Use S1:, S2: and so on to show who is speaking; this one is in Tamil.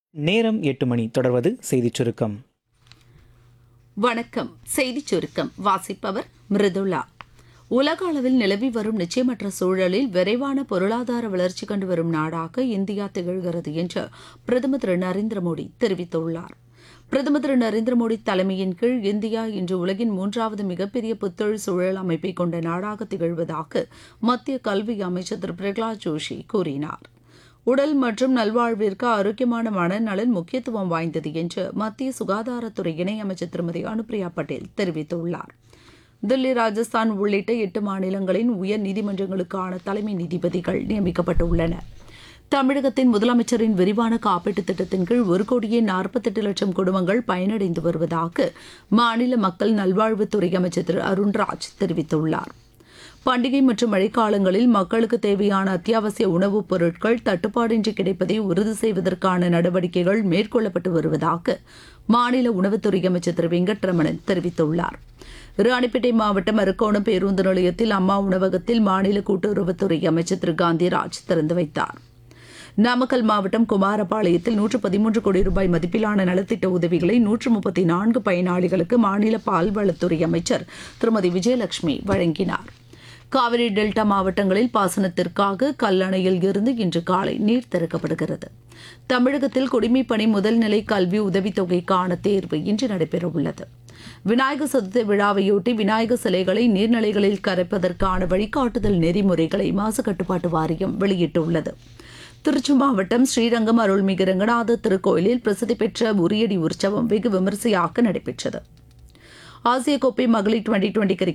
S1: நேரம் எட்டு மணி தொடர்வது செய்திச் சுருக்கம்
S2: வணக்கம் செய்திச் சுருக்கம் வாசிப்பவர் மிருதுளா உலக அளவில் நிலவி வரும் நிச்சயமற்ற சூழலில் விரைவான பொருளாதார வளர்ச்சி கண்டு வரும் நாடாக இந்தியா திகழ்கிறது என்று பிரதமர் திரு நரேந்திர மோடி தெரிவித்துள்ளார் பிரதமர் திரு நரேந்திர மோடி தலைமையின் கீழ் இந்தியா இன்று உலகின் மூன்றாவது மிகப்பெரிய புத்தொழில் சூழல் அமைப்பை கொண்ட நாடாக திகழ்வதாக மத்திய கல்வி அமைச்சர் திரு பிரகலாத் ஜோஷி கூறினார் உடல் மற்றும் நல்வாழ்விற்கு ஆரோக்கியமான மனநலன் முக்கியத்துவம் வாய்ந்தது என்று மத்திய சுகாதாரத்துறை இணையமைச்சர் திருமதி அனுப்பிரியா பட்டேல் தெரிவித்துள்ளார் தில்லி ராஜஸ்தான் உள்ளிட்ட எட்டு மாநிலங்களின் உயர் நீதிமன்றங்களுக்கான தலைமை நீதிபதிகள் நியமிக்கப்பட்டுள்ளனர் தமிழகத்தின் முதலமைச்சரின் விரிவான காப்பீட்டுத் திட்டத்தின் கீழ் ஒரு கோடியே நாற்பத்தெட்டு லட்சம் குடும்பங்கள் பயனடைந்து வருவதாக மாநில மக்கள் நல்வாழ்வுத்துறை அமைச்சர் திரு அருண்ராஜ் தெரிவித்துள்ளார் பண்டிகை மற்றும் மழைக்காலங்களில் மக்களுக்கு தேவையான அத்தியாவசிய உணவுப் பொருட்கள் தட்டுப்பாடின்றி கிடைப்பதை உறுதி செய்வதற்கான நடவடிக்கைகள் மேற்கொள்ளப்பட்டு வருவதாக மாநில உணவுத்துறை அமைச்சர் திரு வெங்கட்ரமணன் தெரிவித்துள்ளார் ராணிப்பேட்டை மாவட்டம் அரக்கோணம் பேருந்து நிலையத்தில் அம்மா உணவகத்தில் மாநில கூட்டுறவுத்துறை அமைச்சர் திரு காந்திராஜ் திறந்து வைத்தார் நாமக்கல் மாவட்டம் குமாரபாளையத்தில் நூற்று பதிமூன்று கோடி ரூபாய் மதிப்பிலான நலத்திட்ட உதவிகளை நூற்று முப்பத்தி நான்கு பயனாளிகளுக்கு மாநில பால்வளத்துறை அமைச்சர் திருமதி விஜயலட்சுமி வழங்கினார் காவிரி டெல்டா மாவட்டங்களில் பாசனத்திற்காக கல்லணையில் இருந்து இன்று காலை நீர் திறக்கப்படுகிறது தமிழகத்தில் குடிமைப்பணி முதல்நிலை கல்வி உதவித்தொகைக்கான தேர்வு இன்று நடைபெறவுள்ளது விநாயகர் சதுர்த்தி விழாவையொட்டி விநாயகர் சிலைகளை நீர்நிலைகளில் கரைப்பதற்கான வழிகாட்டுதல் நெறிமுறைகளை மாசு கட்டுப்பாட்டு வாரியம் வெளியிட்டுள்ளது திருச்சி மாவட்டம் ஸ்ரீரங்கம் அருள்மிகு ரங்கநாத திருக்கோயிலில் பிரசித்தி பெற்ற உரியடி உற்சவம் வெகு விமரிசையாக நடைபெற்றது ஆசிய கோப்பை மகளிர் டுவெண்டி டுவெண்டி கிரிக்கெட்